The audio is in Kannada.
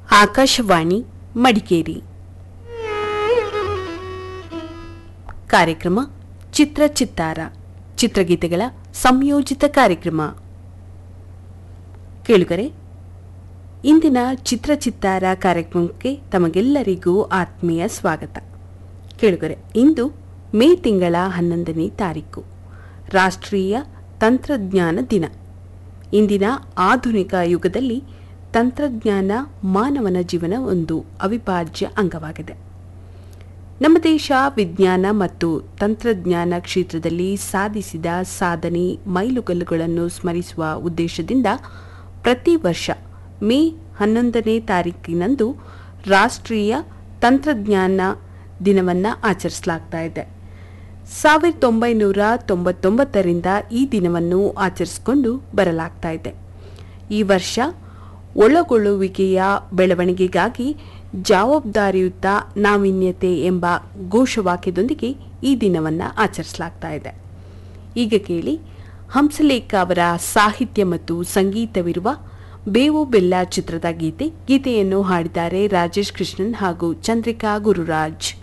ಆಕಾಶವಾಣಿ ಮಡಿಕೇರಿ ಕಾರ್ಯಕ್ರಮ ಚಿತ್ರ ಚಿತ್ತಾರ ಚಿತ್ರಗೀತೆಗಳ ಸಂಯೋಜಿತ ಕಾರ್ಯಕ್ರಮ ಕೇಳುಗರೆ ಇಂದಿನ ಚಿತ್ರ ಚಿತ್ತಾರ ಕಾರ್ಯಕ್ರಮಕ್ಕೆ ತಮಗೆಲ್ಲರಿಗೂ ಆತ್ಮೀಯ ಸ್ವಾಗತ ಕೇಳುಗರೆ ಇಂದು ಮೇ ತಿಂಗಳ ಹನ್ನೊಂದನೇ ತಾರೀಕು ರಾಷ್ಟ್ರೀಯ ತಂತ್ರಜ್ಞಾನ ದಿನ ಇಂದಿನ ಆಧುನಿಕ ಯುಗದಲ್ಲಿ ತಂತ್ರಜ್ಞಾನ ಮಾನವನ ಜೀವನ ಒಂದು ಅವಿಭಾಜ್ಯ ಅಂಗವಾಗಿದೆ ನಮ್ಮ ದೇಶ ವಿಜ್ಞಾನ ಮತ್ತು ತಂತ್ರಜ್ಞಾನ ಕ್ಷೇತ್ರದಲ್ಲಿ ಸಾಧಿಸಿದ ಸಾಧನೆ ಮೈಲುಗಲ್ಲುಗಳನ್ನು ಸ್ಮರಿಸುವ ಉದ್ದೇಶದಿಂದ ಪ್ರತಿ ವರ್ಷ ಮೇ ಹನ್ನೊಂದನೇ ತಾರೀಕಿನಂದು ರಾಷ್ಟ್ರೀಯ ತಂತ್ರಜ್ಞಾನ ದಿನವನ್ನು ಆಚರಿಸಲಾಗ್ತಾ ಇದೆ ಸಾವಿರದ ಒಂಬೈನೂರ ತೊಂಬತ್ತೊಂಬತ್ತರಿಂದ ಈ ದಿನವನ್ನು ಆಚರಿಸಿಕೊಂಡು ಬರಲಾಗ್ತಾ ಇದೆ ಈ ವರ್ಷ ಒಳಗೊಳ್ಳುವಿಕೆಯ ಬೆಳವಣಿಗೆಗಾಗಿ ಜವಾಬ್ದಾರಿಯುತ ನಾವೀನ್ಯತೆ ಎಂಬ ಘೋಷವಾಕ್ಯದೊಂದಿಗೆ ಈ ದಿನವನ್ನು ಆಚರಿಸಲಾಗ್ತಾ ಇದೆ ಈಗ ಕೇಳಿ ಹಂಸಲೇಖ ಅವರ ಸಾಹಿತ್ಯ ಮತ್ತು ಸಂಗೀತವಿರುವ ಬೇವು ಬೆಲ್ಲ ಚಿತ್ರದ ಗೀತೆ ಗೀತೆಯನ್ನು ಹಾಡಿದ್ದಾರೆ ರಾಜೇಶ್ ಕೃಷ್ಣನ್ ಹಾಗೂ ಚಂದ್ರಿಕಾ ಗುರುರಾಜ್